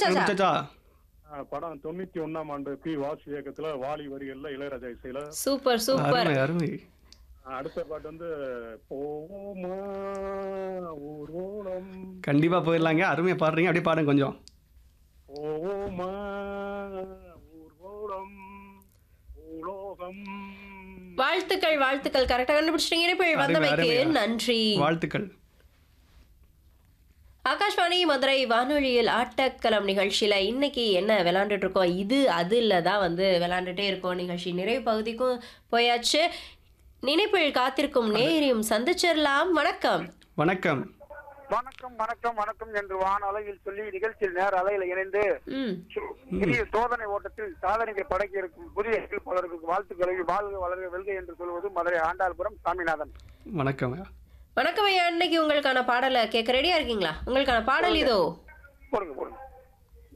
கண்டுபிடிச்சாச்சா கண்டுபிடிச்சாச்சா ஆ, படம் தொண்ணூத்தி ஒண்ணாம் ஆண்டு பி வாசு இயக்கத்துல வாலி வரிகள்ல இளையராஜா இசையில சூப்பர் சூப்பர் அருமை அருமை ஆ, அடுத்த பாட்டு வந்து போமா ஊர்வலம் கண்டிப்பா போயிடலாங்க அருமையா பாடுறீங்க அப்படியே பாடுங்க கொஞ்சம் போமா ஊர்வலம் உலோகம் வாழ்த்துக்கள் வாழ்த்துக்கள் கரெக்டா கண்டுபிடிச்சிட்டீங்க இணைப்பில் வந்தமைக்கு அருமை. நன்றி வாழ்த்துக்கள் ஆகாஷ்வாணி மதுரை வானொலியில் ஆட்டக்களம் நிகழ்ச்சியில இன்னைக்கு என்ன விளையாண்டுட்டு இருக்கோம் இது அதுல தான் வந்து விளையாண்டுட்டே இருக்கோம் நிகழ்ச்சி நிறைவு பகுதிக்கும் போயாச்சு நினைப்பில் காத்திருக்கும் நேரையும் சந்திச்சிடலாம் வணக்கம் வணக்கம் வணக்கம் வணக்கம் வணக்கம் என்று வான் அலையில் சொல்லி நிகழ்ச்சியில் நேர அலையில் இணைந்து ம் புதிய சோதனை ஓட்டத்தில் சாதனைகள் படைக்க இருக்கும் புதிய பலருக்கு வாழ்த்துக்களை வாழ்க வளர்க வெல்க என்று சொல்வது மதுரை ஆண்டாள்புரம் சாமிநாதன் வணக்கம் வணக்கம் ஐயா இன்னைக்கு உங்களுக்கான பாடலை கேட்க ரெடியா இருக்கீங்களா உங்களுக்கான பாடல் இதோ போடுங்க போடுங்க